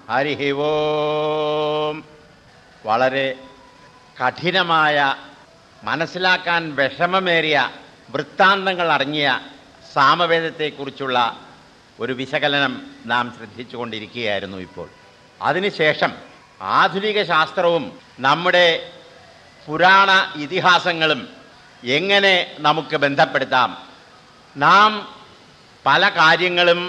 ഹരി ഓം വളരെ കഠിനമായ മനസ്സിലാക്കാൻ വിഷമമേറിയ വൃത്താന്തങ്ങൾ അടങ്ങിയ സാമവേദത്തെക്കുറിച്ചുള്ള ഒരു വിശകലനം നാം ശ്രദ്ധിച്ചുകൊണ്ടിരിക്കുകയായിരുന്നു ഇപ്പോൾ അതിനുശേഷം ആധുനിക ശാസ്ത്രവും നമ്മുടെ പുരാണ ഇതിഹാസങ്ങളും എങ്ങനെ നമുക്ക് ബന്ധപ്പെടുത്താം നാം പല കാര്യങ്ങളും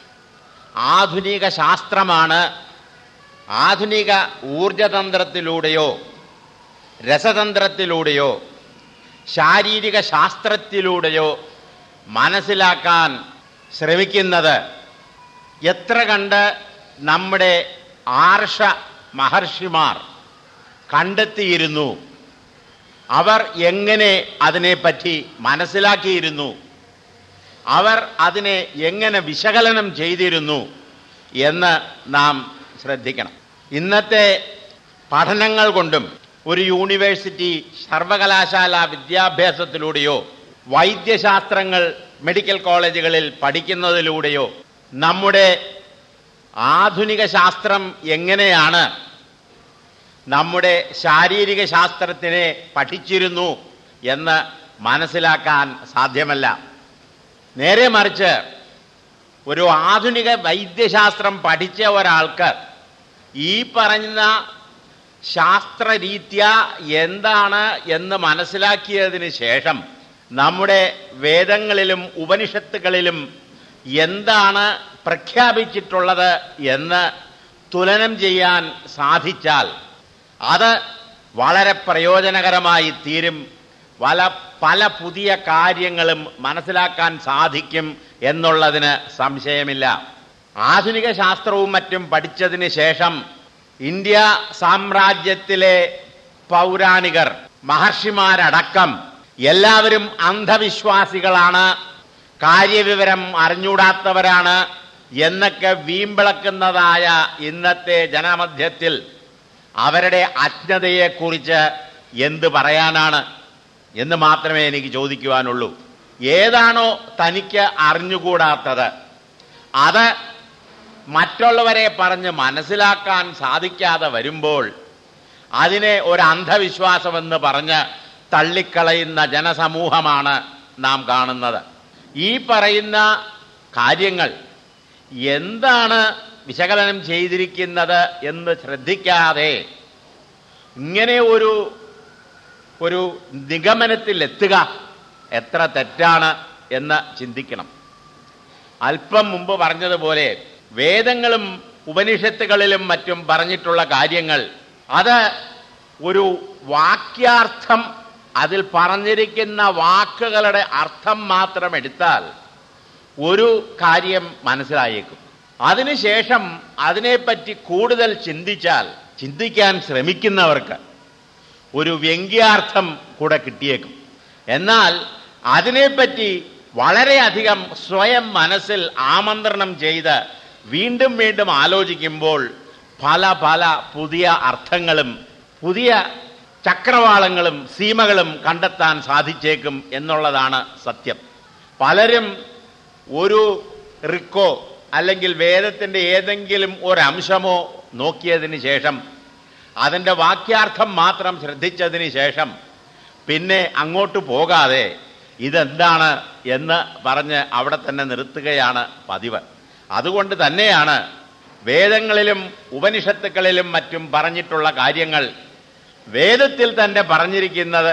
ആധുനിക ശാസ്ത്രമാണ് ആധുനിക ഊർജതന്ത്രത്തിലൂടെയോ രസതന്ത്രത്തിലൂടെയോ ശാരീരിക ശാസ്ത്രത്തിലൂടെയോ മനസ്സിലാക്കാൻ ശ്രമിക്കുന്നത് എത്ര കണ്ട് നമ്മുടെ ആർഷ മഹർഷിമാർ കണ്ടെത്തിയിരുന്നു അവർ എങ്ങനെ അതിനെപ്പറ്റി മനസ്സിലാക്കിയിരുന്നു അവർ അതിനെ എങ്ങനെ വിശകലനം ചെയ്തിരുന്നു എന്ന് നാം ശ്രദ്ധിക്കണം ഇന്നത്തെ പഠനങ്ങൾ കൊണ്ടും ഒരു യൂണിവേഴ്സിറ്റി സർവകലാശാല വിദ്യാഭ്യാസത്തിലൂടെയോ വൈദ്യശാസ്ത്രങ്ങൾ മെഡിക്കൽ കോളേജുകളിൽ പഠിക്കുന്നതിലൂടെയോ നമ്മുടെ ആധുനിക ശാസ്ത്രം എങ്ങനെയാണ് നമ്മുടെ ശാരീരിക ശാസ്ത്രത്തിനെ പഠിച്ചിരുന്നു എന്ന് മനസ്സിലാക്കാൻ സാധ്യമല്ല നേരെ മറിച്ച് ഒരു ആധുനിക വൈദ്യശാസ്ത്രം പഠിച്ച ഒരാൾക്ക് ഈ പറഞ്ഞ ശാസ്ത്രരീത്യ എന്താണ് എന്ന് മനസ്സിലാക്കിയതിന് ശേഷം നമ്മുടെ വേദങ്ങളിലും ഉപനിഷത്തുകളിലും എന്താണ് പ്രഖ്യാപിച്ചിട്ടുള്ളത് എന്ന് തുലനം ചെയ്യാൻ സാധിച്ചാൽ അത് വളരെ പ്രയോജനകരമായി തീരും പല പല പുതിയ കാര്യങ്ങളും മനസ്സിലാക്കാൻ സാധിക്കും എന്നുള്ളതിന് സംശയമില്ല ആധുനിക ശാസ്ത്രവും മറ്റും പഠിച്ചതിന് ശേഷം ഇന്ത്യ സാമ്രാജ്യത്തിലെ പൗരാണികർ മഹർഷിമാരടക്കം എല്ലാവരും അന്ധവിശ്വാസികളാണ് കാര്യവിവരം അറിഞ്ഞൂടാത്തവരാണ് എന്നൊക്കെ വീമ്പിളക്കുന്നതായ ഇന്നത്തെ ജനമധ്യത്തിൽ അവരുടെ അജ്ഞതയെക്കുറിച്ച് എന്ത് പറയാനാണ് എന്ന് മാത്രമേ എനിക്ക് ചോദിക്കുവാനുള്ളൂ ഏതാണോ തനിക്ക് അറിഞ്ഞുകൂടാത്തത് അത് മറ്റുള്ളവരെ പറഞ്ഞ് മനസ്സിലാക്കാൻ സാധിക്കാതെ വരുമ്പോൾ അതിനെ ഒരു അന്ധവിശ്വാസമെന്ന് പറഞ്ഞ് തള്ളിക്കളയുന്ന ജനസമൂഹമാണ് നാം കാണുന്നത് ഈ പറയുന്ന കാര്യങ്ങൾ എന്താണ് വിശകലനം ചെയ്തിരിക്കുന്നത് എന്ന് ശ്രദ്ധിക്കാതെ ഇങ്ങനെ ഒരു ഒരു നിഗമനത്തിൽ എത്തുക എത്ര തെറ്റാണ് എന്ന് ചിന്തിക്കണം അല്പം മുമ്പ് പറഞ്ഞതുപോലെ വേദങ്ങളും ഉപനിഷത്തുകളിലും മറ്റും പറഞ്ഞിട്ടുള്ള കാര്യങ്ങൾ അത് ഒരു വാക്യാർത്ഥം അതിൽ പറഞ്ഞിരിക്കുന്ന വാക്കുകളുടെ അർത്ഥം മാത്രം എടുത്താൽ ഒരു കാര്യം മനസ്സിലായേക്കും അതിനുശേഷം അതിനെപ്പറ്റി കൂടുതൽ ചിന്തിച്ചാൽ ചിന്തിക്കാൻ ശ്രമിക്കുന്നവർക്ക് ഒരു വ്യംഗ്യാർത്ഥം കൂടെ കിട്ടിയേക്കും എന്നാൽ അതിനെപ്പറ്റി വളരെയധികം സ്വയം മനസ്സിൽ ആമന്ത്രണം ചെയ്ത് വീണ്ടും വീണ്ടും ആലോചിക്കുമ്പോൾ പല പല പുതിയ അർത്ഥങ്ങളും പുതിയ ചക്രവാളങ്ങളും സീമകളും കണ്ടെത്താൻ സാധിച്ചേക്കും എന്നുള്ളതാണ് സത്യം പലരും ഒരു റിക്കോ അല്ലെങ്കിൽ വേദത്തിന്റെ ഏതെങ്കിലും ഒരംശമോ നോക്കിയതിന് ശേഷം അതിൻ്റെ വാക്യാർത്ഥം മാത്രം ശ്രദ്ധിച്ചതിന് ശേഷം പിന്നെ അങ്ങോട്ട് പോകാതെ ഇതെന്താണ് എന്ന് പറഞ്ഞ് അവിടെ തന്നെ നിർത്തുകയാണ് പതിവ് അതുകൊണ്ട് തന്നെയാണ് വേദങ്ങളിലും ഉപനിഷത്തുക്കളിലും മറ്റും പറഞ്ഞിട്ടുള്ള കാര്യങ്ങൾ വേദത്തിൽ തന്നെ പറഞ്ഞിരിക്കുന്നത്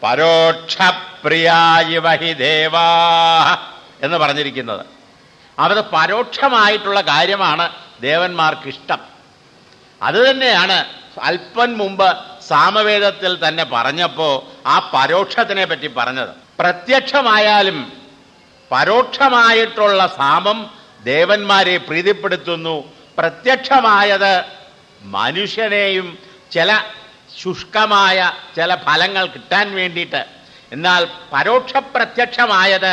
പരോക്ഷപ്രിയായി വഹി ദേവാ എന്ന് പറഞ്ഞിരിക്കുന്നത് അത് പരോക്ഷമായിട്ടുള്ള കാര്യമാണ് ദേവന്മാർക്ക് ഇഷ്ടം അത് തന്നെയാണ് അല്പം മുമ്പ് സാമവേദത്തിൽ തന്നെ പറഞ്ഞപ്പോ ആ പരോക്ഷത്തിനെ പറ്റി പറഞ്ഞത് പ്രത്യക്ഷമായാലും പരോക്ഷമായിട്ടുള്ള സാമം ദേവന്മാരെ പ്രീതിപ്പെടുത്തുന്നു പ്രത്യക്ഷമായത് മനുഷ്യനെയും ചില ശുഷ്കമായ ചില ഫലങ്ങൾ കിട്ടാൻ വേണ്ടിയിട്ട് എന്നാൽ പരോക്ഷ പ്രത്യക്ഷമായത്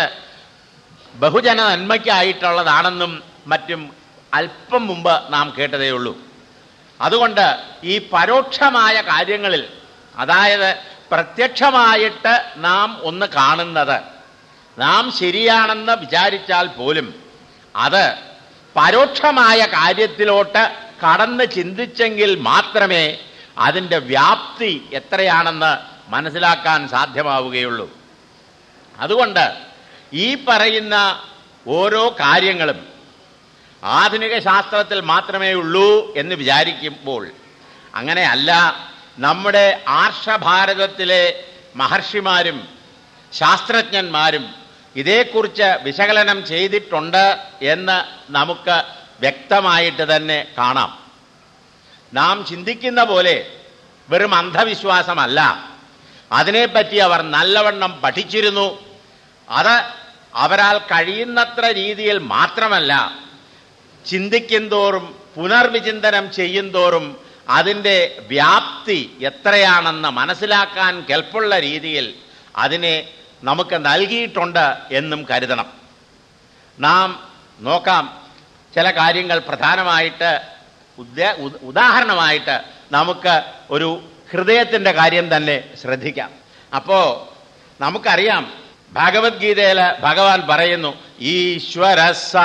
ബഹുജന നന്മയ്ക്കായിട്ടുള്ളതാണെന്നും മറ്റും അല്പം മുമ്പ് നാം കേട്ടതേ ഉള്ളൂ അതുകൊണ്ട് ഈ പരോക്ഷമായ കാര്യങ്ങളിൽ അതായത് പ്രത്യക്ഷമായിട്ട് നാം ഒന്ന് കാണുന്നത് നാം ശരിയാണെന്ന് വിചാരിച്ചാൽ പോലും അത് പരോക്ഷമായ കാര്യത്തിലോട്ട് കടന്ന് ചിന്തിച്ചെങ്കിൽ മാത്രമേ അതിൻ്റെ വ്യാപ്തി എത്രയാണെന്ന് മനസ്സിലാക്കാൻ സാധ്യമാവുകയുള്ളൂ അതുകൊണ്ട് ഈ പറയുന്ന ഓരോ കാര്യങ്ങളും ആധുനിക ശാസ്ത്രത്തിൽ മാത്രമേ ഉള്ളൂ എന്ന് വിചാരിക്കുമ്പോൾ അങ്ങനെയല്ല നമ്മുടെ ആർഷഭാരതത്തിലെ മഹർഷിമാരും ശാസ്ത്രജ്ഞന്മാരും ഇതേക്കുറിച്ച് വിശകലനം ചെയ്തിട്ടുണ്ട് എന്ന് നമുക്ക് വ്യക്തമായിട്ട് തന്നെ കാണാം നാം ചിന്തിക്കുന്ന പോലെ വെറും അന്ധവിശ്വാസമല്ല അതിനെപ്പറ്റി അവർ നല്ലവണ്ണം പഠിച്ചിരുന്നു അത് അവരാൽ കഴിയുന്നത്ര രീതിയിൽ മാത്രമല്ല ചിന്തിക്കും തോറും പുനർവിചിന്തനം ചെയ്യും തോറും അതിൻ്റെ വ്യാപ്തി എത്രയാണെന്ന് മനസ്സിലാക്കാൻ കെൽപ്പുള്ള രീതിയിൽ അതിനെ നമുക്ക് നൽകിയിട്ടുണ്ട് എന്നും കരുതണം നാം നോക്കാം ചില കാര്യങ്ങൾ പ്രധാനമായിട്ട് ഉദ്ദേ- ഉദ- ഉദാഹരണമായിട്ട് നമുക്ക് ഒരു ഹൃദയത്തിൻ്റെ കാര്യം തന്നെ ശ്രദ്ധിക്കാം അപ്പോ നമുക്കറിയാം ഭഗവത്ഗീതയില് ഭഗവാൻ പറയുന്നു ഈശ്വര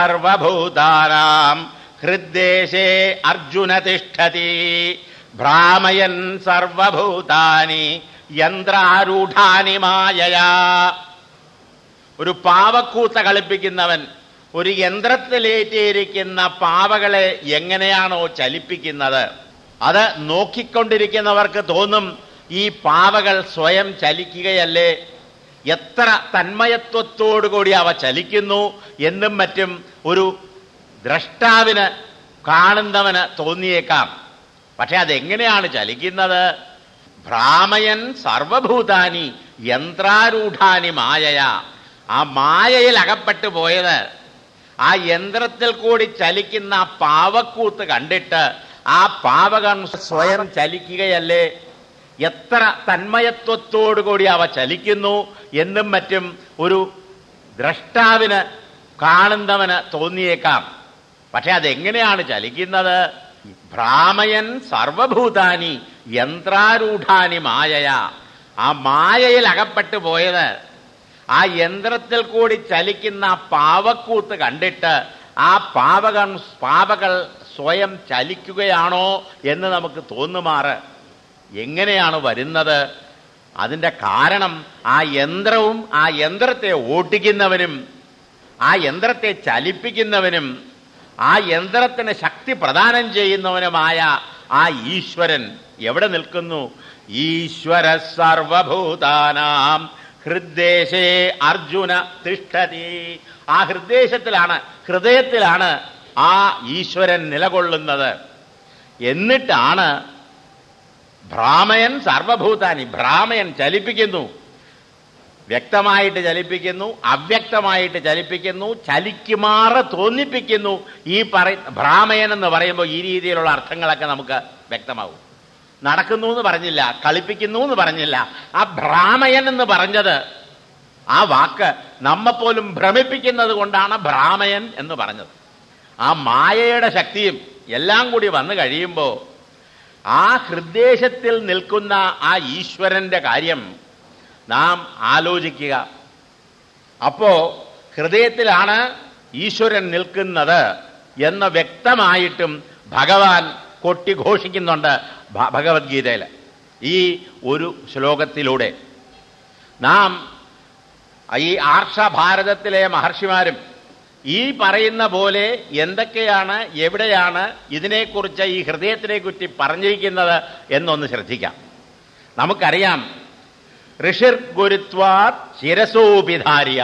സർവഭൂതാനാം ഹൃദ്ദേശേ അർജുന തിഷ്ഠതി ഭ്രാമയൻ സർവഭൂതാനി യന്ത്രാരൂഢാനി മായയാ ഒരു പാവക്കൂത്ത കളിപ്പിക്കുന്നവൻ ഒരു യന്ത്രത്തിലേറ്റിയിരിക്കുന്ന പാവകളെ എങ്ങനെയാണോ ചലിപ്പിക്കുന്നത് അത് നോക്കിക്കൊണ്ടിരിക്കുന്നവർക്ക് തോന്നും ഈ പാവകൾ സ്വയം ചലിക്കുകയല്ലേ എത്ര തന്മയത്വത്തോടുകൂടി അവ ചലിക്കുന്നു എന്നും മറ്റും ഒരു ദ്രഷ്ടാവിന് കാണുന്നവന് തോന്നിയേക്കാം പക്ഷെ അതെങ്ങനെയാണ് ചലിക്കുന്നത് ഭ്രാമയൻ സർവഭൂതാനി യന്ത്രാരൂഢാനി മായയ ആ മായയിൽ അകപ്പെട്ടു പോയത് ആ യന്ത്രത്തിൽ കൂടി ചലിക്കുന്ന ആ പാവക്കൂത്ത് കണ്ടിട്ട് ആ പാവകൻ സ്വയം ചലിക്കുകയല്ലേ എത്ര തന്മയത്വത്തോടുകൂടി അവ ചലിക്കുന്നു എന്നും മറ്റും ഒരു ദ്രഷ്ടാവിന് കാണുന്നവന് തോന്നിയേക്കാം പക്ഷെ അതെങ്ങനെയാണ് ചലിക്കുന്നത് ഭ്രാമയൻ സർവഭൂതാനി യന്ത്രാരൂഢാനി മായയ ആ മായയിൽ അകപ്പെട്ടു പോയത് ആ യന്ത്രത്തിൽ കൂടി ചലിക്കുന്ന ആ പാവക്കൂത്ത് കണ്ടിട്ട് ആ പാവകൻ പാവകൾ സ്വയം ചലിക്കുകയാണോ എന്ന് നമുക്ക് തോന്നുമാറ് എങ്ങനെയാണ് വരുന്നത് അതിൻ്റെ കാരണം ആ യന്ത്രവും ആ യന്ത്രത്തെ ഓട്ടിക്കുന്നവനും ആ യന്ത്രത്തെ ചലിപ്പിക്കുന്നവനും ആ യന്ത്രത്തിന് ശക്തി പ്രദാനം ചെയ്യുന്നവനുമായ ആ ഈശ്വരൻ എവിടെ നിൽക്കുന്നു ഈശ്വര സർവഭൂതാനാം ഹൃദ്ദേശേ അർജുന തിഷ്ഠതി ആ ഹൃദ്ദേശത്തിലാണ് ഹൃദയത്തിലാണ് ആ ഈശ്വരൻ നിലകൊള്ളുന്നത് എന്നിട്ടാണ് ഭ്രാമയൻ സർവഭൂതാനി ഭ്രാമയൻ ചലിപ്പിക്കുന്നു വ്യക്തമായിട്ട് ചലിപ്പിക്കുന്നു അവ്യക്തമായിട്ട് ചലിപ്പിക്കുന്നു ചലിക്കുമാറ് തോന്നിപ്പിക്കുന്നു ഈ പറ ഭ്രാമയൻ എന്ന് പറയുമ്പോൾ ഈ രീതിയിലുള്ള അർത്ഥങ്ങളൊക്കെ നമുക്ക് വ്യക്തമാവും നടക്കുന്നു എന്ന് പറഞ്ഞില്ല കളിപ്പിക്കുന്നു എന്ന് പറഞ്ഞില്ല ആ ഭ്രാമയൻ എന്ന് പറഞ്ഞത് ആ വാക്ക് നമ്മെപ്പോലും ഭ്രമിപ്പിക്കുന്നത് കൊണ്ടാണ് ഭ്രാമയൻ എന്ന് പറഞ്ഞത് ആ മായയുടെ ശക്തിയും എല്ലാം കൂടി വന്നു കഴിയുമ്പോൾ ആ ഹൃദ്ദേശത്തിൽ നിൽക്കുന്ന ആ ഈശ്വരന്റെ കാര്യം നാം ആലോചിക്കുക അപ്പോ ഹൃദയത്തിലാണ് ഈശ്വരൻ നിൽക്കുന്നത് എന്ന് വ്യക്തമായിട്ടും ഭഗവാൻ കൊട്ടിഘോഷിക്കുന്നുണ്ട് ഭ- ഭഗവത്ഗീതയിൽ ഈ ഒരു ശ്ലോകത്തിലൂടെ നാം ഈ ആർഷഭാരതത്തിലെ മഹർഷിമാരും ഈ പറയുന്ന പോലെ എന്തൊക്കെയാണ് എവിടെയാണ് ഇതിനെക്കുറിച്ച് ഈ ഹൃദയത്തിനെ കുറിച്ച് പറഞ്ഞിരിക്കുന്നത് എന്നൊന്ന് ശ്രദ്ധിക്കാം നമുക്കറിയാം ഋഷിർ ഗുരുത്വാത് ശിരസോപിധാര്യ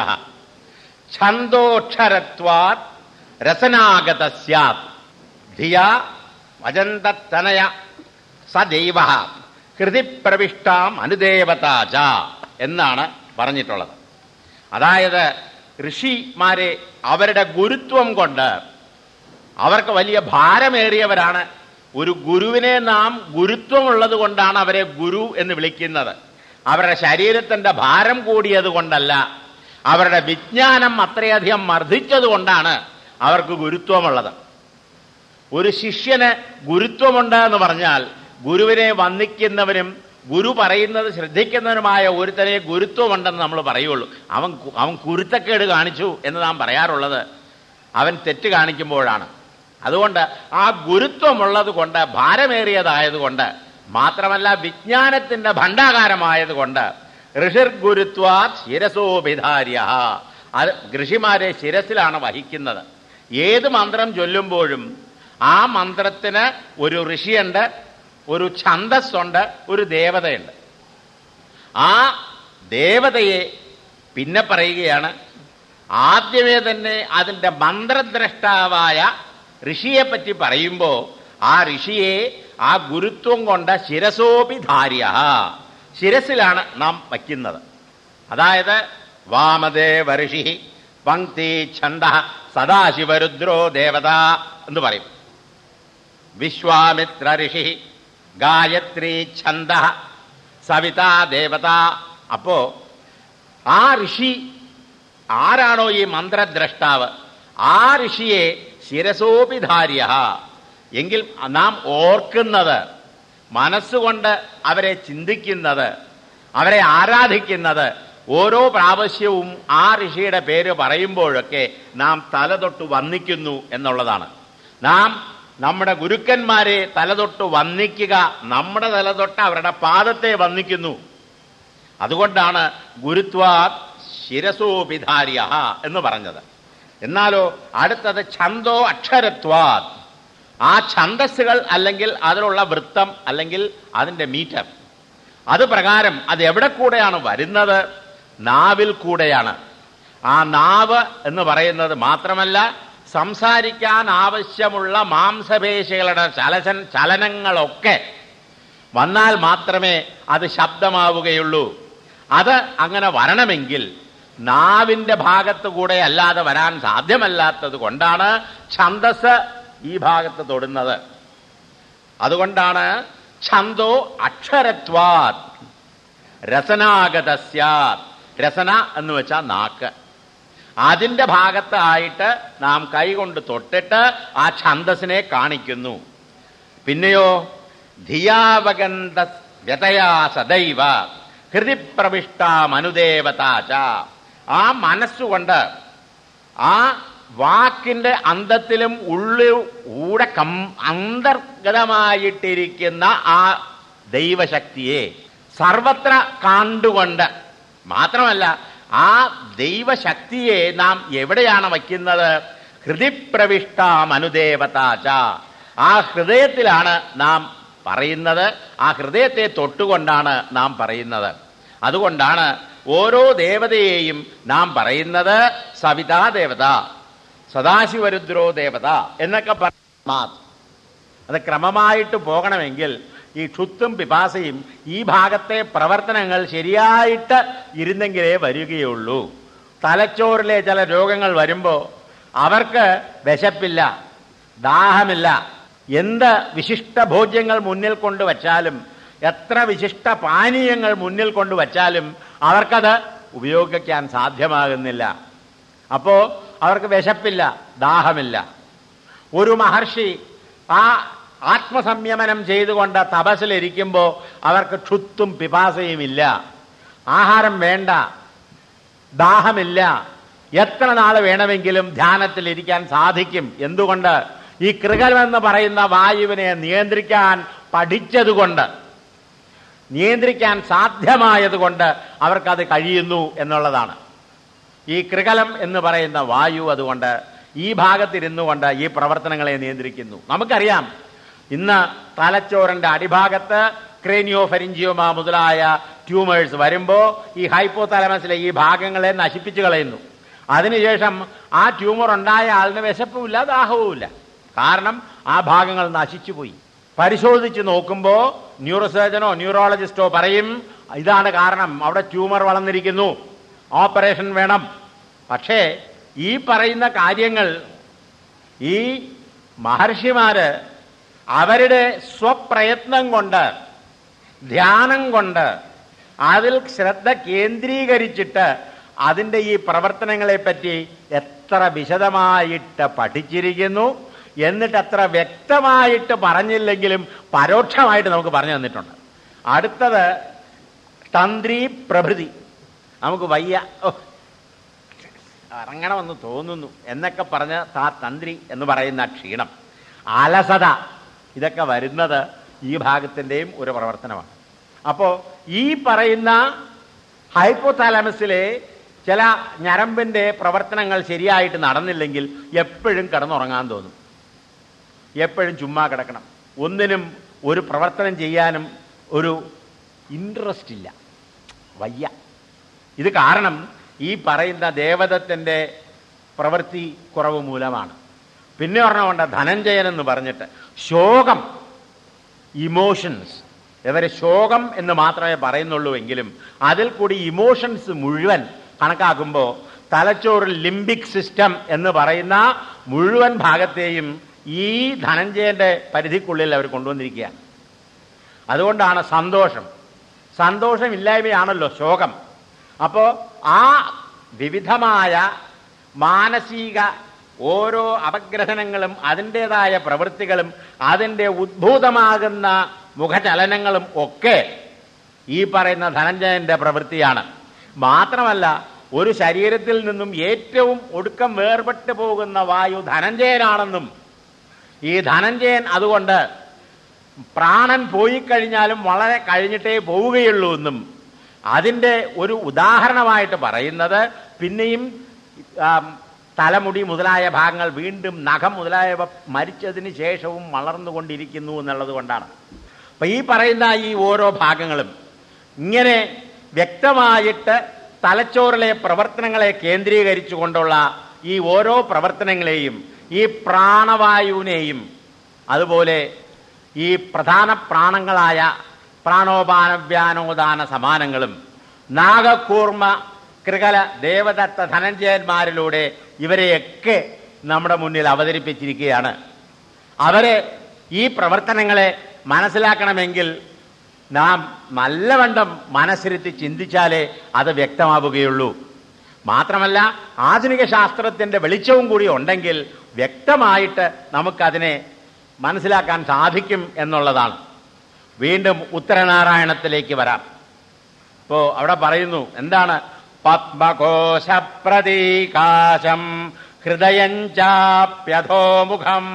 ഛന്തോക്ഷരത്വാത് രസനാഗത സ്യാത് ധിയ വജന്തനയ സദൈവ ഹൃതിപ്രവിഷ്ടാം അനുദേവതാച എന്നാണ് പറഞ്ഞിട്ടുള്ളത് അതായത് ഋഷിമാരെ അവരുടെ ഗുരുത്വം കൊണ്ട് അവർക്ക് വലിയ ഭാരമേറിയവരാണ് ഒരു ഗുരുവിനെ നാം ഗുരുത്വമുള്ളത് കൊണ്ടാണ് അവരെ ഗുരു എന്ന് വിളിക്കുന്നത് അവരുടെ ശരീരത്തിന്റെ ഭാരം കൂടിയത് കൊണ്ടല്ല അവരുടെ വിജ്ഞാനം അത്രയധികം മർദ്ദിച്ചത് കൊണ്ടാണ് അവർക്ക് ഗുരുത്വമുള്ളത് ഒരു ശിഷ്യന് ഗുരുത്വമുണ്ട് എന്ന് പറഞ്ഞാൽ ഗുരുവിനെ വന്ദിക്കുന്നവനും ഗുരു പറയുന്നത് ശ്രദ്ധിക്കുന്നവനുമായ ഒരുത്തനെ ഗുരുത്വമുണ്ടെന്ന് നമ്മൾ പറയുള്ളൂ അവൻ കു- അവൻ കുരുത്തക്കേട് കാണിച്ചു എന്ന് നാം പറയാറുള്ളത് അവൻ തെറ്റ് കാണിക്കുമ്പോഴാണ് അതുകൊണ്ട് ആ ഗുരുത്വമുള്ളത് കൊണ്ട് ഭാരമേറിയതായതുകൊണ്ട് മാത്രമല്ല വിജ്ഞാനത്തിന്റെ ഭണ്ഡാകാരമായതുകൊണ്ട് ഋഷിർ ഗുരുത്വാ ശിരസോഭിധാര്യ അത് ഋഷിമാരെ ശിരസിലാണ് വഹിക്കുന്നത് ഏത് മന്ത്രം ചൊല്ലുമ്പോഴും ആ മന്ത്രത്തിന് ഒരു ഋഷിയുണ്ട് ഒരു ഛന്തസ്സുണ്ട് ഒരു ദേവതയുണ്ട് ആ ദേവതയെ പിന്നെ പറയുകയാണ് ആദ്യമേ തന്നെ അതിൻ്റെ മന്ത്രദ്രഷ്ടാവായ ഋഷിയെ പറ്റി പറയുമ്പോൾ ആ ഋഷിയെ ആ ഗുരുത്വം കൊണ്ട് ശിരസോപിധാര്യ ശിരസിലാണ് നാം വയ്ക്കുന്നത് അതായത് വാമദേവ ഋഷി പങ്ക്തി ഛന്ദ സദാശിവരുദ്രോ ദേവത എന്ന് പറയും വിശ്വാമിത്ര ഋഷി ഗായത്രി ഛന്ദ സവിതാ ദേവത അപ്പോ ആ ഋഷി ആരാണോ ഈ മന്ത്രദ്രഷ്ടാവ് ആ ഋഷിയെ ശിരസോപിധാര്യ എങ്കിൽ നാം ഓർക്കുന്നത് മനസ്സുകൊണ്ട് അവരെ ചിന്തിക്കുന്നത് അവരെ ആരാധിക്കുന്നത് ഓരോ പ്രാവശ്യവും ആ ഋഷിയുടെ പേര് പറയുമ്പോഴൊക്കെ നാം തലതൊട്ട് വന്നിക്കുന്നു എന്നുള്ളതാണ് നാം നമ്മുടെ ഗുരുക്കന്മാരെ തലതൊട്ട് വന്നിക്കുക നമ്മുടെ തലതൊട്ട് അവരുടെ പാദത്തെ വന്നിക്കുന്നു അതുകൊണ്ടാണ് ഗുരുത്വാ ശിരസോപിധാര്യ എന്ന് പറഞ്ഞത് എന്നാലോ അടുത്തത് ഛന്തോ അക്ഷരത്വാത് ആ ഛന്തസ്സുകൾ അല്ലെങ്കിൽ അതിലുള്ള വൃത്തം അല്ലെങ്കിൽ അതിൻ്റെ മീറ്റർ അത് പ്രകാരം അത് എവിടെ കൂടെയാണ് വരുന്നത് നാവിൽ കൂടെയാണ് ആ നാവ് എന്ന് പറയുന്നത് മാത്രമല്ല സംസാരിക്കാൻ ആവശ്യമുള്ള മാംസപേശികളുടെ ചലചൻ ചലനങ്ങളൊക്കെ വന്നാൽ മാത്രമേ അത് ശബ്ദമാവുകയുള്ളൂ അത് അങ്ങനെ വരണമെങ്കിൽ നാവിന്റെ ഭാഗത്ത് കൂടെ അല്ലാതെ വരാൻ സാധ്യമല്ലാത്തത് കൊണ്ടാണ് ഛന്തസ് ഈ ഭാഗത്ത് തൊടുന്നത് അതുകൊണ്ടാണ് ഛന്തോ അക്ഷരത്വാത് രസനാഗതസ്യാത് രസന എന്ന് വെച്ചാൽ നാക്ക് അതിന്റെ ഭാഗത്തായിട്ട് നാം കൈകൊണ്ട് തൊട്ടിട്ട് ആ ഛന്തസിനെ കാണിക്കുന്നു പിന്നെയോ ധിയാവഗന്ധ വ്യതയാ സദൈവ ഹൃദിപ്രവിഷ്ട മനുദേവതാച ആ മനസ്സുകൊണ്ട് ആ വാക്കിന്റെ അന്തത്തിലും ഉള്ളിൽ ഊടെ കം അന്തർഗതമായിട്ടിരിക്കുന്ന ആ ദൈവശക്തിയെ സർവത്ര കണ്ടുകൊണ്ട് മാത്രമല്ല ആ ദൈവശക്തിയെ നാം എവിടെയാണ് വയ്ക്കുന്നത് ഹൃദിപ്രവിഷ്ട മനുദേവതാച ആ ഹൃദയത്തിലാണ് നാം പറയുന്നത് ആ ഹൃദയത്തെ തൊട്ടുകൊണ്ടാണ് നാം പറയുന്നത് അതുകൊണ്ടാണ് ഓരോ ദേവതയെയും നാം പറയുന്നത് സവിതാ ദേവത സദാശിവരുദ്രോ ദേവത എന്നൊക്കെ പറയുന്ന അത് ക്രമമായിട്ട് പോകണമെങ്കിൽ ഈ ക്ഷുത്തും പിപാസയും ഈ ഭാഗത്തെ പ്രവർത്തനങ്ങൾ ശരിയായിട്ട് ഇരുന്നെങ്കിലേ വരികയുള്ളൂ തലച്ചോറിലെ ചില രോഗങ്ങൾ വരുമ്പോൾ അവർക്ക് വിശപ്പില്ല ദാഹമില്ല എന്ത് വിശിഷ്ട ഭോജ്യങ്ങൾ മുന്നിൽ കൊണ്ടുവച്ചാലും എത്ര വിശിഷ്ട പാനീയങ്ങൾ മുന്നിൽ കൊണ്ടുവച്ചാലും അവർക്കത് ഉപയോഗിക്കാൻ സാധ്യമാകുന്നില്ല അപ്പോ അവർക്ക് വിശപ്പില്ല ദാഹമില്ല ഒരു മഹർഷി ആ ആത്മസംയമനം ചെയ്തുകൊണ്ട് തപസ്സിലിരിക്കുമ്പോൾ അവർക്ക് ക്ഷുത്തും പിപാസയും ഇല്ല ആഹാരം വേണ്ട ദാഹമില്ല എത്ര നാൾ വേണമെങ്കിലും ധ്യാനത്തിലിരിക്കാൻ സാധിക്കും എന്തുകൊണ്ട് ഈ കൃകലമെന്ന് പറയുന്ന വായുവിനെ നിയന്ത്രിക്കാൻ പഠിച്ചതുകൊണ്ട് നിയന്ത്രിക്കാൻ സാധ്യമായതുകൊണ്ട് അവർക്കത് കഴിയുന്നു എന്നുള്ളതാണ് ഈ കൃകലം എന്ന് പറയുന്ന വായു അതുകൊണ്ട് ഈ ഭാഗത്തിരുന്നു കൊണ്ട് ഈ പ്രവർത്തനങ്ങളെ നിയന്ത്രിക്കുന്നു നമുക്കറിയാം ഇന്ന് തലച്ചോറിന്റെ അടിഭാഗത്ത് ക്രേനിയോ ഫെരിഞ്ചിയോമ മുതലായ ട്യൂമേഴ്സ് വരുമ്പോൾ ഈ ഹൈപ്പോ തലമസിലെ ഈ ഭാഗങ്ങളെ നശിപ്പിച്ചു കളയുന്നു അതിനുശേഷം ആ ട്യൂമർ ഉണ്ടായ ആളിന് വിശപ്പുമില്ല ദാഹവുമില്ല കാരണം ആ ഭാഗങ്ങൾ നശിച്ചുപോയി പരിശോധിച്ച് നോക്കുമ്പോൾ ന്യൂറോസർജനോ ന്യൂറോളജിസ്റ്റോ പറയും ഇതാണ് കാരണം അവിടെ ട്യൂമർ വളർന്നിരിക്കുന്നു ഓപ്പറേഷൻ വേണം പക്ഷേ ഈ പറയുന്ന കാര്യങ്ങൾ ഈ മഹർഷിമാര് അവരുടെ സ്വപ്രയത്നം കൊണ്ട് ധ്യാനം കൊണ്ട് അതിൽ ശ്രദ്ധ കേന്ദ്രീകരിച്ചിട്ട് അതിൻ്റെ ഈ പ്രവർത്തനങ്ങളെ പറ്റി എത്ര വിശദമായിട്ട് പഠിച്ചിരിക്കുന്നു എന്നിട്ട് അത്ര വ്യക്തമായിട്ട് പറഞ്ഞില്ലെങ്കിലും പരോക്ഷമായിട്ട് നമുക്ക് പറഞ്ഞു തന്നിട്ടുണ്ട് അടുത്തത് തന്ത്രി പ്രഭൃതി നമുക്ക് വയ്യ ഓ ഇറങ്ങണമെന്ന് തോന്നുന്നു എന്നൊക്കെ പറഞ്ഞ് ആ തന്ത്രി എന്ന് പറയുന്ന ക്ഷീണം അലസത ഇതൊക്കെ വരുന്നത് ഈ ഭാഗത്തിൻ്റെയും ഒരു പ്രവർത്തനമാണ് അപ്പോൾ ഈ പറയുന്ന ഹൈപ്പോതാലമസിലെ ചില ഞരമ്പിൻ്റെ പ്രവർത്തനങ്ങൾ ശരിയായിട്ട് നടന്നില്ലെങ്കിൽ എപ്പോഴും കിടന്നുറങ്ങാൻ തോന്നും എപ്പോഴും ചുമ്മാ കിടക്കണം ഒന്നിനും ഒരു പ്രവർത്തനം ചെയ്യാനും ഒരു ഇൻട്രസ്റ്റ് ഇല്ല വയ്യ ഇത് കാരണം ഈ പറയുന്ന ദേവതത്തിൻ്റെ പ്രവൃത്തി കുറവ് മൂലമാണ് പിന്നെ പറഞ്ഞുകൊണ്ട് ധനഞ്ജയൻ എന്ന് പറഞ്ഞിട്ട് ശോകം ഇമോഷൻസ് ഇവരെ ശോകം എന്ന് മാത്രമേ പറയുന്നുള്ളൂ എങ്കിലും അതിൽ കൂടി ഇമോഷൻസ് മുഴുവൻ കണക്കാക്കുമ്പോൾ തലച്ചോറിൽ ലിംബിക് സിസ്റ്റം എന്ന് പറയുന്ന മുഴുവൻ ഭാഗത്തെയും ഈ ധനഞ്ജയന്റെ പരിധിക്കുള്ളിൽ അവർ കൊണ്ടുവന്നിരിക്കുകയാണ് അതുകൊണ്ടാണ് സന്തോഷം സന്തോഷമില്ലായ്മയാണല്ലോ ശോകം അപ്പോൾ ആ വിവിധമായ മാനസിക ഓരോ അപഗ്രഹനങ്ങളും അതിൻ്റെതായ പ്രവൃത്തികളും അതിൻ്റെ ഉദ്ഭൂതമാകുന്ന മുഖചലനങ്ങളും ഒക്കെ ഈ പറയുന്ന ധനഞ്ജയന്റെ പ്രവൃത്തിയാണ് മാത്രമല്ല ഒരു ശരീരത്തിൽ നിന്നും ഏറ്റവും ഒടുക്കം വേർപെട്ടു പോകുന്ന വായു ധനഞ്ജയനാണെന്നും ഈ ധനഞ്ജയൻ അതുകൊണ്ട് പ്രാണൻ പോയി കഴിഞ്ഞാലും വളരെ കഴിഞ്ഞിട്ടേ പോവുകയുള്ളൂ എന്നും അതിൻ്റെ ഒരു ഉദാഹരണമായിട്ട് പറയുന്നത് പിന്നെയും ആം, തലമുടി മുതലായ ഭാഗങ്ങൾ വീണ്ടും നഖം മുതലായവ മരിച്ചതിന് ശേഷവും വളർന്നുകൊണ്ടിരിക്കുന്നു എന്നുള്ളത് കൊണ്ടാണ് അപ്പൊ ഈ പറയുന്ന ഈ ഓരോ ഭാഗങ്ങളും ഇങ്ങനെ വ്യക്തമായിട്ട് തലച്ചോറിലെ പ്രവർത്തനങ്ങളെ കേന്ദ്രീകരിച്ചുകൊണ്ടുള്ള ഈ ഓരോ പ്രവർത്തനങ്ങളെയും ഈ പ്രാണവായുവിനെയും അതുപോലെ ഈ പ്രധാന പ്രാണങ്ങളായ പ്രാണോപാന വ്യാനോദാന സമാനങ്ങളും നാഗകൂർമ്മ കൃകല ദേവദത്ത ധനഞ്ജയന്മാരിലൂടെ ഇവരെയൊക്കെ നമ്മുടെ മുന്നിൽ അവതരിപ്പിച്ചിരിക്കുകയാണ് അവരെ ഈ പ്രവർത്തനങ്ങളെ മനസ്സിലാക്കണമെങ്കിൽ നാം നല്ലവണ്ണം മനസ്സിരുത്തി ചിന്തിച്ചാലേ അത് വ്യക്തമാവുകയുള്ളൂ മാത്രമല്ല ആധുനിക ശാസ്ത്രത്തിന്റെ വെളിച്ചവും കൂടി ഉണ്ടെങ്കിൽ വ്യക്തമായിട്ട് നമുക്കതിനെ മനസ്സിലാക്കാൻ സാധിക്കും എന്നുള്ളതാണ് വീണ്ടും ഉത്തരനാരായണത്തിലേക്ക് വരാം ഇപ്പോ അവിടെ പറയുന്നു എന്താണ് പത്മകോശ പ്രതീകാശം ഹൃദയം ചാപ്യധോമുഖം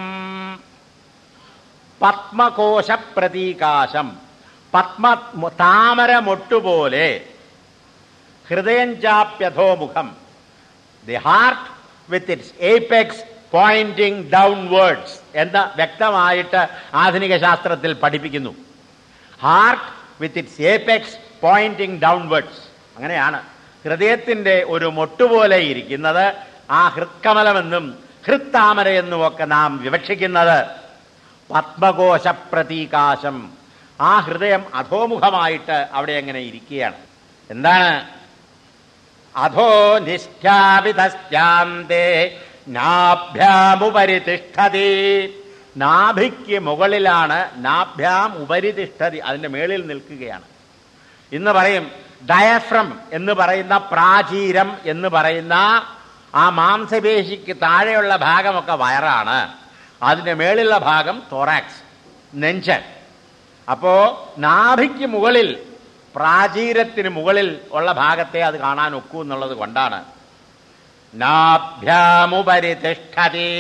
പത്മകോശ പ്രതീകാശം പത്മ താമര മൊട്ടുപോലെ ഹൃദയം ചാപ്യധോമുഖം the heart with its apex pointing downwards എന്ന് വ്യക്തമായിട്ട് ആധുനിക ശാസ്ത്രത്തിൽ പഠിപ്പിക്കുന്നു heart with its apex pointing downwards അങ്ങനെയാണ് ഹൃദയത്തിന്റെ ഒരു മൊട്ടുപോലെ ഇരിക്കുന്നത് ആ ഹൃത്കമലമെന്നും ഹൃത്താമരയെന്നും ഒക്കെ നാം വിവക്ഷിക്കുന്നത് പത്മകോശ പ്രതീകാശം ആ ഹൃദയം അധോമുഖമായിട്ട് അവിടെ അങ്ങനെ ഇരിക്കുകയാണ് എന്താണ് അധോ നിഷ്ഠാവിതശ്ചാന്തേ നാഭ്യാമുപരി തിഷ്ഠതി നാഭിക്ക് മുകളിലാണ് നാഭ്യാം ഉപരി തിഷ്ഠതി അതിന്റെ മേളിൽ നിൽക്കുകയാണ് ഇന്ന് പറയും ഡയഫ്രം എന്ന് പറയുന്ന പ്രാചീരം എന്ന് പറയുന്ന ആ മാംസപേശിക്ക് താഴെയുള്ള ഭാഗമൊക്കെ വയറാണ് അതിന്റെ മേളിലുള്ള ഭാഗം തോറാക്സ് നെഞ്ച് അപ്പോ നാഭിക്ക് മുകളിൽ പ്രാചീരത്തിന് മുകളിൽ ഉള്ള ഭാഗത്തെ അത് കാണാൻ ഒക്കൂ എന്നുള്ളത് കൊണ്ടാണ് നാഭ്യാമുപരി തിഷ്ഠതി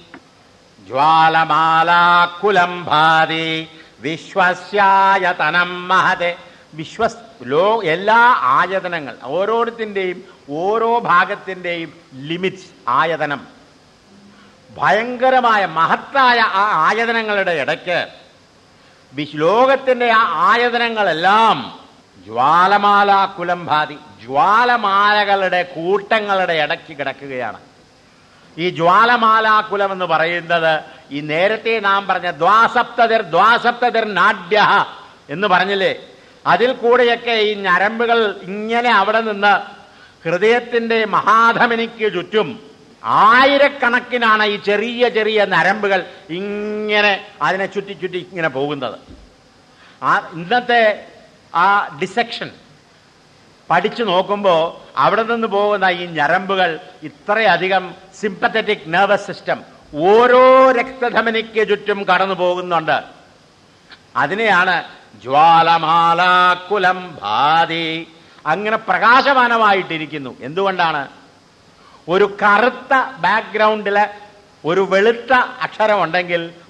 ജ്വാലമാലാക്കുലംഭാതി വിശ്വസ്യായതനം മഹതെ വിശ്വസ് ലോ എല്ലാ ആയതനങ്ങൾ ഓരോരുത്തിൻ്റെയും ഓരോ ഭാഗത്തിൻ്റെയും ലിമിറ്റ്സ് ആയതനം ഭയങ്കരമായ മഹത്തായ ആ ആയതനങ്ങളുടെ ഇടയ്ക്ക് വിശ് ലോകത്തിന്റെ ആ ആയതനങ്ങളെല്ലാം ജ്വാലമാല കുലംഭാതി ജ്വാലമാലകളുടെ കൂട്ടങ്ങളുടെ ഇടയ്ക്ക് കിടക്കുകയാണ് ഈ ജ്വാലമാലാകുലം എന്ന് പറയുന്നത് ഈ നേരത്തെ നാം പറഞ്ഞ ദ്വാസപ്തതിർ ദ്വാസപ്തതിർ നാഡ്യ എന്ന് പറഞ്ഞില്ലേ അതിൽ കൂടെയൊക്കെ ഈ ഞരമ്പുകൾ ഇങ്ങനെ അവിടെ നിന്ന് ഹൃദയത്തിന്റെ മഹാധമനിക്ക് ചുറ്റും ആയിരക്കണക്കിനാണ് ഈ ചെറിയ ചെറിയ നരമ്പുകൾ ഇങ്ങനെ അതിനെ ചുറ്റി ചുറ്റി ഇങ്ങനെ പോകുന്നത് ആ ഇന്നത്തെ ആ ഡിസെക്ഷൻ പഠിച്ചു നോക്കുമ്പോൾ അവിടെ നിന്ന് പോകുന്ന ഈ ഞരമ്പുകൾ ഇത്രയധികം സിമ്പത്തറ്റിക് നെർവസ് സിസ്റ്റം ഓരോ രക്തധമനിക്ക് ചുറ്റും കടന്നു പോകുന്നുണ്ട് അതിനെയാണ് ജ്വാലമാലാക്കുലം ഭാതി അങ്ങനെ പ്രകാശമാനമായിട്ടിരിക്കുന്നു എന്തുകൊണ്ടാണ് ഒരു കറുത്ത ബാക്ക്ഗ്രൗണ്ടില് ഒരു വെളുത്ത അക്ഷരമുണ്ടെങ്കിൽ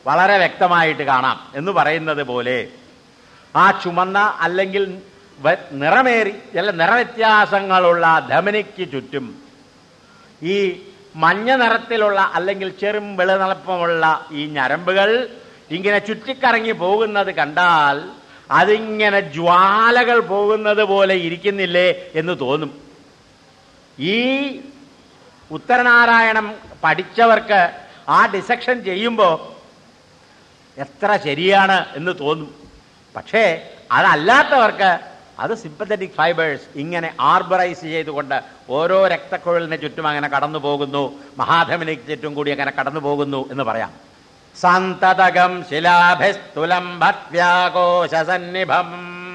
വളരെ വ്യക്തമായിട്ട് കാണാം എന്ന് പറയുന്നത് പോലെ ആ ചുമന്ന അല്ലെങ്കിൽ വ- നിറമേറി ചില നിറവ്യത്യാസങ്ങളുള്ള ധമനിക്ക് ചുറ്റും ഈ മഞ്ഞ നിറത്തിലുള്ള അല്ലെങ്കിൽ ചെറും വെളുനിളപ്പമുള്ള ഈ ഞരമ്പുകൾ ഇങ്ങനെ ചുറ്റിക്കറങ്ങി പോകുന്നത് കണ്ടാൽ അതിങ്ങനെ ജ്വാലകൾ പോകുന്നത് പോലെ ഇരിക്കുന്നില്ലേ എന്ന് തോന്നും ഈ ഉത്തരനാരായണം പഠിച്ചവർക്ക് ആ ഡിസക്ഷൻ ചെയ്യുമ്പോൾ എത്ര ശരിയാണ് എന്ന് തോന്നും പക്ഷേ അതല്ലാത്തവർക്ക് അത് സിമ്പത്തറ്റിക് ഫൈബേഴ്സ് ഇങ്ങനെ ആർബറൈസ് ചെയ്തുകൊണ്ട് ഓരോ രക്തക്കുഴലിന് ചുറ്റും അങ്ങനെ കടന്നു പോകുന്നു മഹാധമനിക്ക് ചുറ്റും കൂടി അങ്ങനെ കടന്നു പോകുന്നു എന്ന് പറയാം സന്തതകം ശിലാഭിസ്തുലംഭത്യാകോശ സന്നിഭം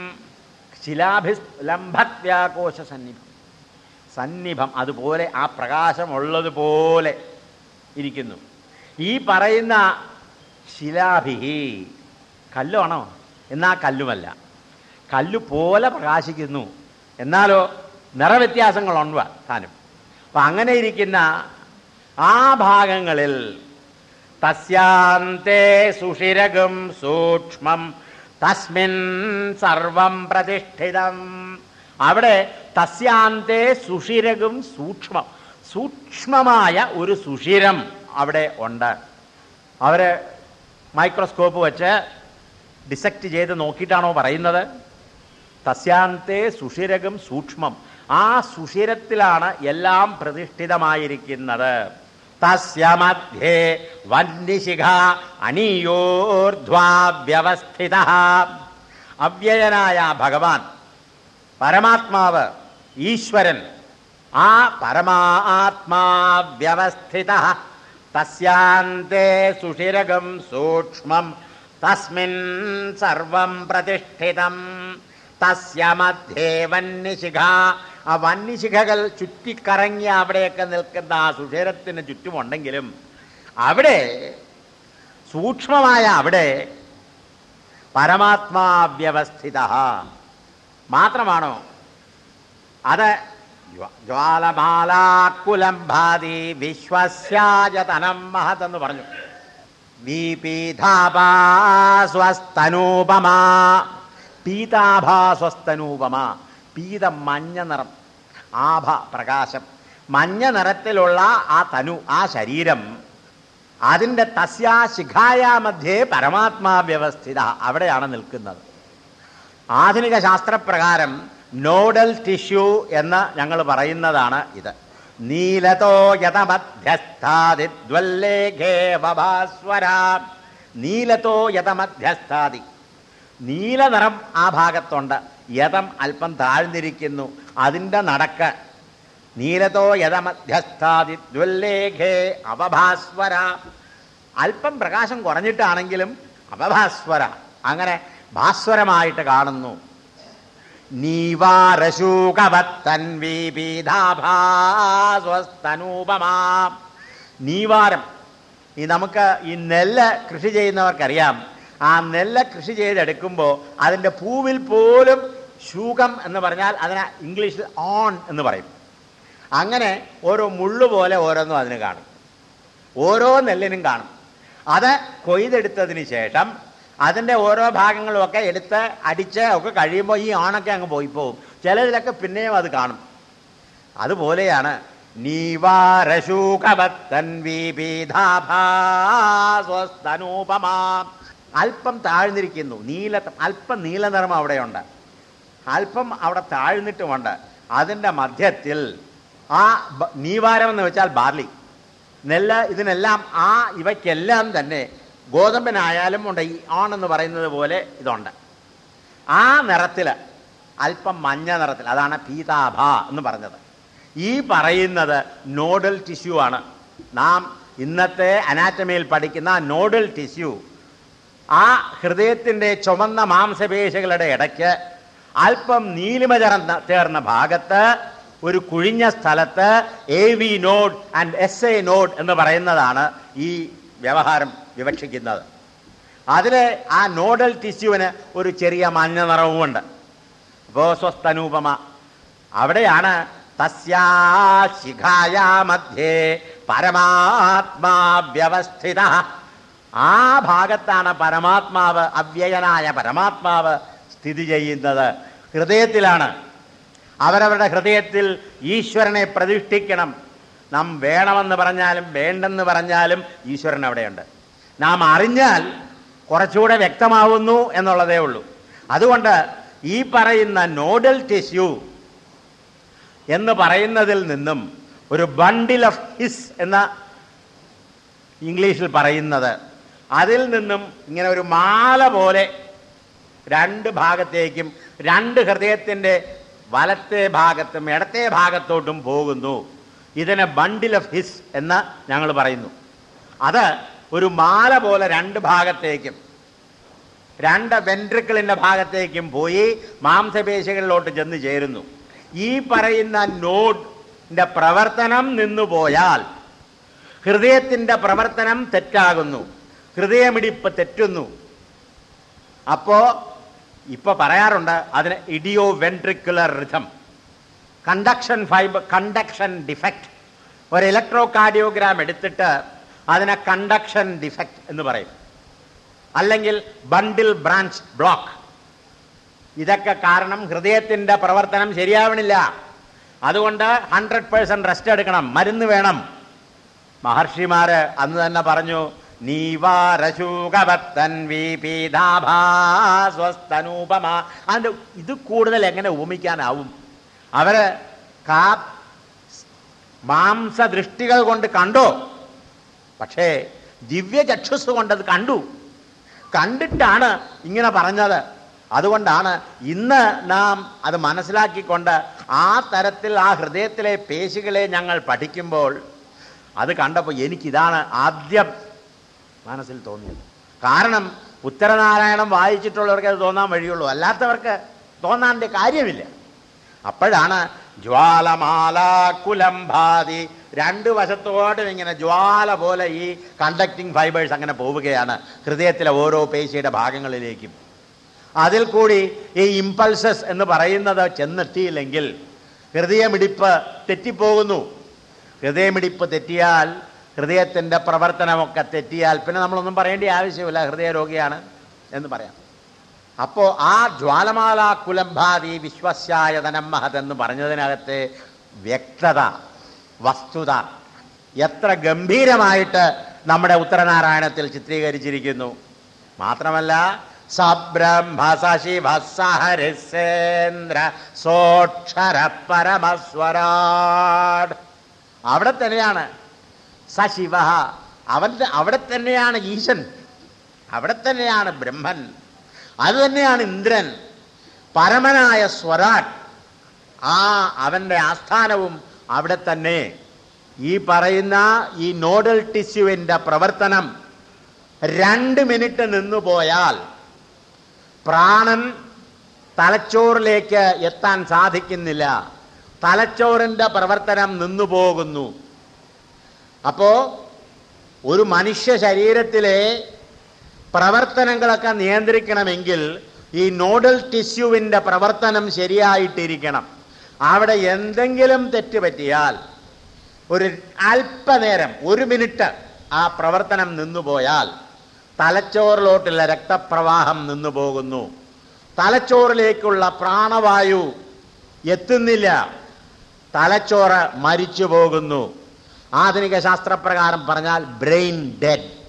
ശിലാഭിസ്തുലംഭത്യാകോശ സന്നിഭം സന്നിഭം അതുപോലെ ആ പ്രകാശമുള്ളതുപോലെ ഇരിക്കുന്നു ഈ പറയുന്ന ശിലാഭി കല്ലുമാണോ എന്നാ കല്ലുമല്ല കല്ലു പോലെ പ്രകാശിക്കുന്നു എന്നാലോ നിറവ്യത്യാസങ്ങളുണ്ട് താനും അപ്പൊ അങ്ങനെ ഇരിക്കുന്ന ആ ഭാഗങ്ങളിൽ തസ്യാന്തേ സുഷിരകും സൂക്ഷ്മം തസ്മിൻ സർവം പ്രതിഷ്ഠിതം അവിടെ തസ്യാന്തേ സുഷിരകും സൂക്ഷ്മം സൂക്ഷ്മമായ ഒരു സുഷിരം അവിടെ ഉണ്ട് അവര് മൈക്രോസ്കോപ്പ് വെച്ച് ഡിസക്ട് ചെയ്ത് നോക്കിയിട്ടാണോ പറയുന്നത് തസ്യാന്തേ സുഷിരകം സൂക്ഷ്മം ആ സുഷിരത്തിലാണ് എല്ലാം പ്രതിഷ്ഠിതമായിരിക്കുന്നത് തസ്യ മധ്യേ വന്യശിഖ അനീയോർധ്വാ വ്യവസ്ഥിത അവ്യയനായ ഭഗവാൻ പരമാത്മാവ് ഈശ്വരൻ ആ പരമാത്മാ വ്യവസ്ഥിത തസ്യാന്തേ സുഷിരകം സൂക്ഷ്മം തസ്മിൻ സർവം പ്രതിഷ്ഠിതം തസ്യ മധ്യേ വന്യശിഖ ആ വന്യശിഖകൾ ചുറ്റിക്കറങ്ങി അവിടെയൊക്കെ നിൽക്കുന്ന ആ സുഷിരത്തിന് ചുറ്റുമുണ്ടെങ്കിലും അവിടെ സൂക്ഷ്മമായ അവിടെ പരമാത്മാ വ്യവസ്ഥിത മാത്രമാണോ അത് ജ്വ- ജ്വാലമാലാക്കുലം ഭാതി വിശ്വസ്യാജതനം മഹതെന്ന് പറഞ്ഞു വീപീതാഭാസ്വസ്തനൂപമാ പീതാഭാസ്വസ്തനൂപമാ പീത മഞ്ഞ നിറം ആഭ പ്രകാശം മഞ്ഞ നിറത്തിലുള്ള ആ തനു ആ ശരീരം അതിൻ്റെ തസ്യാ ശിഖായാ മധ്യേ പരമാത്മാ വ്യവസ്ഥിത അവിടെയാണ് നിൽക്കുന്നത് ആധുനിക ശാസ്ത്രപ്രകാരം നോഡൽ ടിഷ്യൂ എന്ന് ഞങ്ങൾ പറയുന്നതാണ് ഇത് നീലതോ യഥമധ്യസ്ഥാദിദ്വല്ലേഖേവഭാസ്വര നീലതോ യഥമധ്യസ്ഥാദി നീലനിറം ആ ഭാഗത്തുണ്ട് യഥം അല്പം താഴ്ന്നിരിക്കുന്നു അതിൻ്റെ നടക്ക് നീലതോ യഥമധ്യസ്ഥാദി ദ്വല്ലേഖേ അവഭാസ്വര അല്പം പ്രകാശം കുറഞ്ഞിട്ടാണെങ്കിലും അവഭാസ്വര അങ്ങനെ ഭാസ്വരമായിട്ട് കാണുന്നു നീവാരശൂകവത്തൻവീപീധാഭാസ്വസ്തനൂപമാ നീവാരം ഈ നമുക്ക് ഈ നെല്ല് കൃഷി ചെയ്യുന്നവർക്കറിയാം ആ നെല്ല് കൃഷി ചെയ്തെടുക്കുമ്പോൾ അതിൻ്റെ പൂവിൽ പോലും ശൂകം എന്ന് പറഞ്ഞാൽ അതിനെ ഇംഗ്ലീഷിൽ ഓൺ എന്ന് പറയും അങ്ങനെ ഓരോ മുള്ളു പോലെ ഓരോന്നും അതിന് കാണും ഓരോ നെല്ലിനും കാണും അത് കൊയ്തെടുത്തതിന് ശേഷം അതിൻ്റെ ഓരോ ഭാഗങ്ങളും ഒക്കെ എടുത്ത് അടിച്ച് ഒക്കെ കഴിയുമ്പോൾ ഈ ഓണൊക്കെ അങ്ങ് പോയി പോകും ചിലതിലൊക്കെ പിന്നെയും അത് കാണും അതുപോലെയാണ് നീവാരശൂകവത്തൻവീപീധാഭാസ്വസ്തനൂപമാ അല്പം താഴ്ന്നിരിക്കുന്നു നീല അല്പം നീലനിറം അവിടെയുണ്ട് അല്പം അവിടെ താഴ്ന്നിട്ടുമുണ്ട് അതിൻ്റെ മധ്യത്തിൽ ആ ബ- നീവാരം എന്ന് വെച്ചാൽ ബാർലി നെല്ല് ഇതിനെല്ലാം ആ ഇവയ്ക്കെല്ലാം തന്നെ ഗോതമ്പിനായാലും ഉണ്ട് ഈ ഓൺ എന്ന് പറയുന്നത് പോലെ ഇതുണ്ട് ആ നിറത്തിൽ അല്പം മഞ്ഞ നിറത്തിൽ അതാണ് പീതാഭ എന്ന് പറഞ്ഞത് ഈ പറയുന്നത് നോഡൽ ടിഷ്യൂ ആണ് നാം ഇന്നത്തെ അനാറ്റമിയിൽ പഠിക്കുന്ന നോഡൽ ടിഷ്യൂ ആ ഹൃദയത്തിൻ്റെ ചുമന്ന മാംസപേശികളുടെ ഇടയ്ക്ക് അല്പം നീലിമ ചേർന്ന ചേർന്ന ഭാഗത്ത് ഒരു കുഴിഞ്ഞ സ്ഥലത്ത് A V node and S A node എന്ന് പറയുന്നതാണ് ഈ വ്യവഹാരം വിവക്ഷിക്കുന്നത് അതിലെ ആ നോഡൽ ടിഷ്യൂവിന് ഒരു ചെറിയ മഞ്ഞ നിറവുമുണ്ട് അപ്പോ സ്വസ്തനൂപമ അവിടെയാണ് തസ്യാ ശിഖായാ മധ്യേ പരമാത്മാ വ്യവസ്ഥിത ആ ഭാഗത്താണ് പരമാത്മാവ് അവ്യയനായ പരമാത്മാവ് സ്ഥിതി ചെയ്യുന്നത് ഹൃദയത്തിലാണ് അവരവരുടെ ഹൃദയത്തിൽ ഈശ്വരനെ പ്രതിഷ്ഠിക്കണം നാം വേണമെന്ന് പറഞ്ഞാലും വേണ്ടെന്ന് പറഞ്ഞാലും ഈശ്വരൻ അവിടെയുണ്ട് നാം അറിഞ്ഞാൽ കുറച്ചുകൂടെ വ്യക്തമാവുന്നു എന്നുള്ളതേ ഉള്ളൂ അതുകൊണ്ട് ഈ പറയുന്ന നോഡൽ ടിഷ്യൂ എന്ന് പറയുന്നതിൽ നിന്നും ഒരു ബണ്ടിൽ ഓഫ് ഹിസ് എന്ന ഇംഗ്ലീഷിൽ പറയുന്നത് അതിൽ നിന്നും ഇങ്ങനെ ഒരു മാല പോലെ രണ്ട് ഭാഗത്തേക്കും രണ്ട് ഹൃദയത്തിൻ്റെ വലത്തെ ഭാഗത്തും ഇടത്തെ ഭാഗത്തോട്ടും പോകുന്നു ഇതിനെ ബണ്ടിൽ ഓഫ് ഹിസ് എന്ന് ഞങ്ങൾ പറയുന്നു അത് ഒരു മാല പോലെ രണ്ട് ഭാഗത്തേക്കും രണ്ട് വെൻട്രിക്കിളിൻ്റെ ഭാഗത്തേക്കും പോയി മാംസപേശികളിലോട്ട് ചെന്ന് ചേരുന്നു ഈ പറയുന്ന നോഡിന്റെ പ്രവർത്തനം നിന്നുപോയാൽ ഹൃദയത്തിൻ്റെ പ്രവർത്തനം തെറ്റാകുന്നു ഹൃദയമിടിപ്പ് തെറ്റുന്നു അപ്പോ ഇപ്പൊ പറയാറുണ്ട് അതിന് idioventricular rhythm conduction fibre conduction defect ഒരു ഇലക്ട്രോ കാർഡിയോഗ്രാം എടുത്തിട്ട് അതിനെ കണ്ടക്ഷൻ ഡിഫക്റ്റ് എന്ന് പറയും അല്ലെങ്കിൽ ബണ്ടിൽ ബ്രാഞ്ച് ബ്ലോക്ക് ഇതൊക്കെ കാരണം ഹൃദയത്തിന്റെ പ്രവർത്തനം ശരിയാവണില്ല അതുകൊണ്ട് ഹൺഡ്രഡ് പേഴ്സെന്റ് റെസ്റ്റ് എടുക്കണം മരുന്ന് വേണം മഹർഷിമാര് അന്ന് തന്നെ പറഞ്ഞു നീവാരശൂകവത്തൻ സ്വസ്തനൂപമ അതിന്റെ ഇത് കൂടുതൽ എങ്ങനെ ഉപമിക്കാനാവും അവര് കാ മാംസദൃഷ്ടികൾ കൊണ്ട് കണ്ടോ പക്ഷേ ദിവ്യചക്ഷുസ് കൊണ്ടത് കണ്ടു കണ്ടിട്ടാണ് ഇങ്ങനെ പറഞ്ഞത് അതുകൊണ്ടാണ് ഇന്ന് നാം അത് മനസ്സിലാക്കിക്കൊണ്ട് ആ തരത്തിൽ ആ ഹൃദയത്തിലെ പേശികളെ ഞങ്ങൾ പഠിക്കുമ്പോൾ അത് കണ്ടപ്പോൾ എനിക്കിതാണ് ആദ്യം മനസ്സിൽ തോന്നിയത് കാരണം ഉത്തരനാരായണം വായിച്ചിട്ടുള്ളവർക്ക് അത് തോന്നാൻ വഴിയുള്ളൂ അല്ലാത്തവർക്ക് തോന്നാൻ്റെ കാര്യമില്ല അപ്പോഴാണ് ജ്വാലമാല കുലംഭാതി രണ്ട് വശത്തോടും ഇങ്ങനെ ജ്വാല പോലെ ഈ കണ്ടക്ടിങ് ഫൈബേഴ്സ് അങ്ങനെ പോവുകയാണ് ഹൃദയത്തിലെ ഓരോ പേശിയുടെ ഭാഗങ്ങളിലേക്കും അതിൽ കൂടി ഈ ഇമ്പൾസസ് എന്ന് പറയുന്നത് ചെന്നെത്തിയില്ലെങ്കിൽ ഹൃദയമിടിപ്പ് തെറ്റിപ്പോകുന്നു ഹൃദയമിടിപ്പ് തെറ്റിയാൽ ഹൃദയത്തിൻ്റെ പ്രവർത്തനമൊക്കെ തെറ്റിയാൽ പിന്നെ നമ്മളൊന്നും പറയേണ്ട ആവശ്യമില്ല ഹൃദയരോഗിയാണ് എന്ന് പറയാം അപ്പോൾ ആ ജ്വാലമാല കുലംഭാതി വിശ്വസ്യായതനം മഹത് എന്ന് പറഞ്ഞതിനകത്തെ വ്യക്തത വസ്തുത എത്ര ഗംഭീരമായിട്ട് നമ്മുടെ ഉത്തരനാരായണത്തിൽ ചിത്രീകരിച്ചിരിക്കുന്നു മാത്രമല്ല സബ്രഹ്മ സശിവ സഹരിസേന്ദ്ര സോക്ഷര പരമസ്വരാട് അവിടെ തന്നെയാണ് സശിവ അവൻ അവിടെ തന്നെയാണ് ഈശൻ അവിടെ തന്നെയാണ് ബ്രഹ്മൻ അത് തന്നെയാണ് ഇന്ദ്രൻ പരമനായ സ്വരാട് ആ അവൻ്റെ ആസ്ഥാനവും അവിടെ തന്നെ ഈ പറയുന്ന ഈ നോഡൽ ടിഷ്യുവിൻ്റെ പ്രവർത്തനം രണ്ട് മിനിറ്റ് നിന്നു പോയാൽ പ്രാണൻ തലച്ചോറിലേക്ക് എത്താൻ സാധിക്കുന്നില്ല തലച്ചോറിൻ്റെ പ്രവർത്തനം നിന്നു പോകുന്നു അപ്പോ ഒരു മനുഷ്യ ശരീരത്തിലെ പ്രവർത്തനങ്ങളൊക്കെ നിയന്ത്രിക്കണമെങ്കിൽ ഈ നോഡൽ ടിഷ്യുവിൻ്റെ പ്രവർത്തനം ശരിയായിട്ടിരിക്കണം അവിടെ എന്തെങ്കിലും തെറ്റ് പറ്റിയാൽ ഒരു അല്പനേരം ഒരു മിനിറ്റ് ആ പ്രവർത്തനം നിന്നുപോയാൽ തലച്ചോറിലോട്ടുള്ള രക്തപ്രവാഹം നിന്നു പോകുന്നു തലച്ചോറിലേക്കുള്ള പ്രാണവായു എത്തുന്നില്ല തലച്ചോറ് മരിച്ചു പോകുന്നു ആധുനിക ശാസ്ത്രപ്രകാരം പറഞ്ഞാൽ ബ്രെയിൻ ഡെഡ്